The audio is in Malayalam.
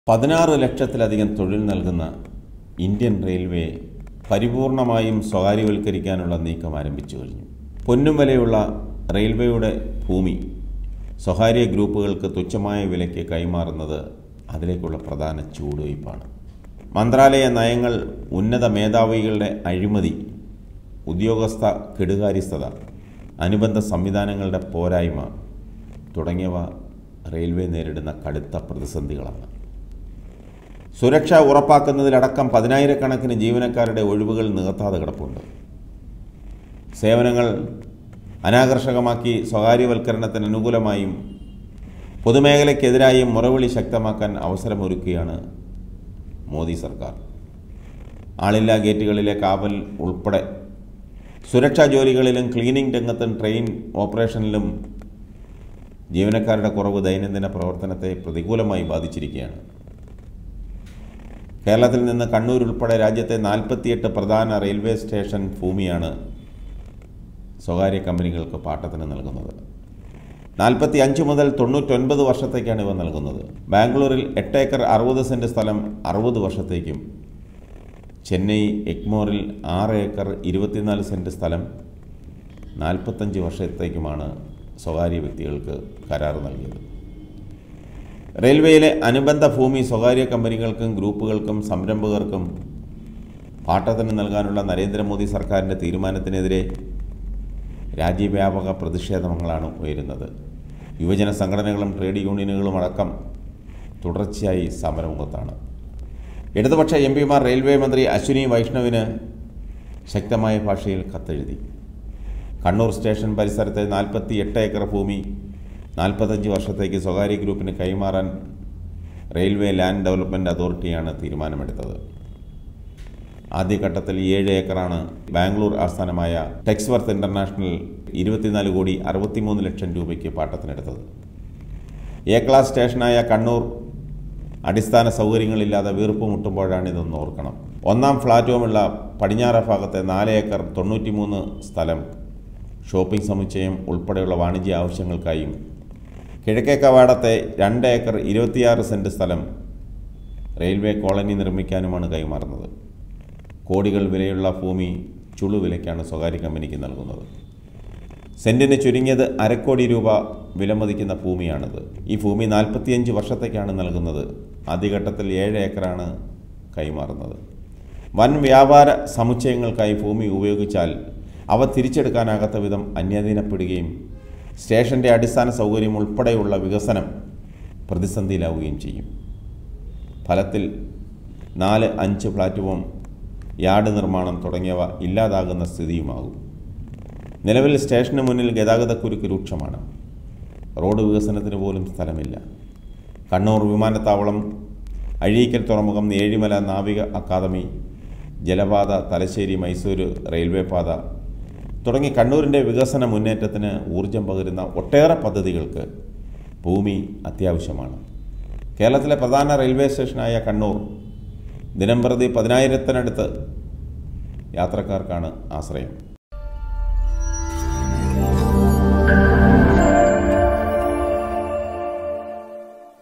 പതിനാറ് ലക്ഷത്തിലധികം തൊഴിൽ നൽകുന്ന ഇന്ത്യൻ റെയിൽവേ പരിപൂർണമായും സ്വകാര്യവൽക്കരിക്കാനുള്ള നീക്കം ആരംഭിച്ചു കഴിഞ്ഞു പൊന്നും വിലയുള്ള റെയിൽവേയുടെ ഭൂമി സ്വകാര്യ ഗ്രൂപ്പുകൾക്ക് തുച്ഛമായ വിലയ്ക്ക് കൈമാറുന്നത് അതിലേക്കുള്ള പ്രധാന ചൂടുവയ്പ്പാണ് മന്ത്രാലയ നയങ്ങൾ ഉന്നത മേധാവികളുടെ അഴിമതി ഉദ്യോഗസ്ഥ കെടുകാര്യസ്ഥത അനുബന്ധ സംവിധാനങ്ങളുടെ പോരായ്മ തുടങ്ങിയവ റെയിൽവേ നേരിടുന്ന കടുത്ത പ്രതിസന്ധികളാണ് സുരക്ഷ ഉറപ്പാക്കുന്നതിലടക്കം പതിനായിരക്കണക്കിന് ജീവനക്കാരുടെ ഒഴിവുകൾ നികത്താതെ കിടപ്പുണ്ട് സേവനങ്ങൾ അനാകർഷകമാക്കി സ്വകാര്യവൽക്കരണത്തിന് അനുകൂലമായും പൊതുമേഖലയ്ക്കെതിരായും മുറവിളി ശക്തമാക്കാൻ അവസരമൊരുക്കുകയാണ് മോദി സർക്കാർ ആളില്ലാ ഗേറ്റുകളിലെ കാവൽ ഉൾപ്പെടെ സുരക്ഷാ ജോലികളിലും ക്ലീനിംഗ് രംഗത്തും ട്രെയിൻ ഓപ്പറേഷനിലും ജീവനക്കാരുടെ കുറവ് ദൈനംദിന പ്രവർത്തനത്തെ പ്രതികൂലമായി ബാധിച്ചിരിക്കുകയാണ് കേരളത്തിൽ നിന്ന് കണ്ണൂർ ഉൾപ്പെടെ രാജ്യത്തെ നാൽപ്പത്തിയെട്ട് പ്രധാന റെയിൽവേ സ്റ്റേഷൻ ഭൂമിയാണ് സ്വകാര്യ കമ്പനികൾക്ക് പാട്ടത്തിന് നൽകുന്നത് നാൽപ്പത്തി അഞ്ച് മുതൽ തൊണ്ണൂറ്റൊൻപത് വർഷത്തേക്കാണ് ഇവ നൽകുന്നത് ബാംഗ്ലൂരിൽ എട്ട് ഏക്കർ അറുപത് സെൻറ്റ് സ്ഥലം അറുപത് വർഷത്തേക്കും ചെന്നൈ എഗ്മോറിൽ ആറ് ഏക്കർ ഇരുപത്തിനാല് സെൻറ്റ് സ്ഥലം നാൽപ്പത്തഞ്ച് വർഷത്തേക്കുമാണ് സ്വകാര്യ വ്യക്തികൾക്ക് കരാർ നൽകിയത് റെയിൽവേയിലെ അനുബന്ധ ഭൂമി സ്വകാര്യ കമ്പനികൾക്കും ഗ്രൂപ്പുകൾക്കും സംരംഭകർക്കും പാട്ടത്തിന് നൽകാനുള്ള നരേന്ദ്രമോദി സർക്കാരിൻ്റെ തീരുമാനത്തിനെതിരെ രാജ്യവ്യാപക പ്രതിഷേധങ്ങളാണ് ഉയരുന്നത് യുവജന സംഘടനകളും ട്രേഡ് യൂണിയനുകളും അടക്കം തുടർച്ചയായി സമരമുഖത്താണ് ഇടതുപക്ഷ എം പിമാർ റെയിൽവേ മന്ത്രി അശ്വിനി വൈഷ്ണവിന് ശക്തമായ ഭാഷയിൽ കത്തെഴുതി കണ്ണൂർ സ്റ്റേഷൻ പരിസരത്തെ നാൽപ്പത്തി എട്ട് ഏക്കർ ഭൂമി നാൽപ്പത്തഞ്ച് വർഷത്തേക്ക് സ്വകാര്യ ഗ്രൂപ്പിന് കൈമാറാൻ റെയിൽവേ ലാൻഡ് ഡെവലപ്മെൻറ്റ് അതോറിറ്റിയാണ് തീരുമാനമെടുത്തത് ആദ്യഘട്ടത്തിൽ ഏഴ് ഏക്കറാണ് ബാംഗ്ലൂർ ആസ്ഥാനമായ ടെക്സ്വർത്ത് ഇൻ്റർനാഷണൽ ഇരുപത്തിനാല് കോടി അറുപത്തിമൂന്ന് ലക്ഷം രൂപയ്ക്ക് പാട്ടത്തിനെടുത്തത് എ ക്ലാസ് സ്റ്റേഷനായ കണ്ണൂർ അടിസ്ഥാന സൗകര്യങ്ങളില്ലാതെ വീർപ്പ് മുട്ടുമ്പോഴാണ് ഇതൊന്ന് ഓർക്കണം ഒന്നാം പ്ലാറ്റ്ഫോമുള്ള പടിഞ്ഞാറ് ഭാഗത്തെ നാല് ഏക്കർ തൊണ്ണൂറ്റിമൂന്ന് സ്ഥലം ഷോപ്പിംഗ് സമുച്ചയം ഉൾപ്പെടെയുള്ള വാണിജ്യ ആവശ്യങ്ങൾക്കായും കിഴക്കേ കവാടത്തെ രണ്ട് ഏക്കർ ഇരുപത്തിയാറ് സെൻറ്റ് സ്ഥലം റെയിൽവേ കോളനി നിർമ്മിക്കാനുമാണ് കൈമാറുന്നത് കോടികൾ വിലയുള്ള ഭൂമി ചുളു വിലയ്ക്കാണ് സ്വകാര്യ കമ്പനിക്ക് നൽകുന്നത് സെൻറ്റിന് ചുരുങ്ങിയത് അരക്കോടി രൂപ വിലമതിക്കുന്ന ഭൂമിയാണിത് ഈ ഭൂമി നാൽപ്പത്തിയഞ്ച് വർഷത്തേക്കാണ് നൽകുന്നത് ആദ്യഘട്ടത്തിൽ ഏഴ് ഏക്കറാണ് കൈമാറുന്നത് വൻ വ്യാപാര സമുച്ചയങ്ങൾക്കായി ഭൂമി ഉപയോഗിച്ചാൽ അവ തിരിച്ചെടുക്കാനാകാത്ത വിധം അന്യാധീനപ്പെടുകയും സ്റ്റേഷൻ്റെ അടിസ്ഥാന സൗകര്യം ഉൾപ്പെടെയുള്ള വികസനം പ്രതിസന്ധിയിലാവുകയും ചെയ്യും ഫലത്തിൽ നാല് അഞ്ച് പ്ലാറ്റ്ഫോം യാർഡ് നിർമ്മാണം തുടങ്ങിയവ ഇല്ലാതാകുന്ന സ്ഥിതിയുമാകും നിലവിൽ സ്റ്റേഷന് മുന്നിൽ ഗതാഗതക്കുരുക്ക് രൂക്ഷമാണ് റോഡ് വികസനത്തിന് പോലും സ്ഥലമില്ല കണ്ണൂർ വിമാനത്താവളം അഴീക്കൽ തുറമുഖം ഏഴിമല നാവിക അക്കാദമി ജലപാത തലശ്ശേരി മൈസൂർ റെയിൽവേ പാത തുടങ്ങി കണ്ണൂരിൻ്റെ വികസന മുന്നേറ്റത്തിന് ഊർജം പകരുന്ന ഒട്ടേറെ പദ്ധതികൾക്ക് ഭൂമി അത്യാവശ്യമാണ് കേരളത്തിലെ പ്രധാന റെയിൽവേ സ്റ്റേഷനായ കണ്ണൂർ ദിനംപ്രതി പതിനായിരത്തിനടുത്ത് യാത്രക്കാർക്കാണ് ആശ്രയം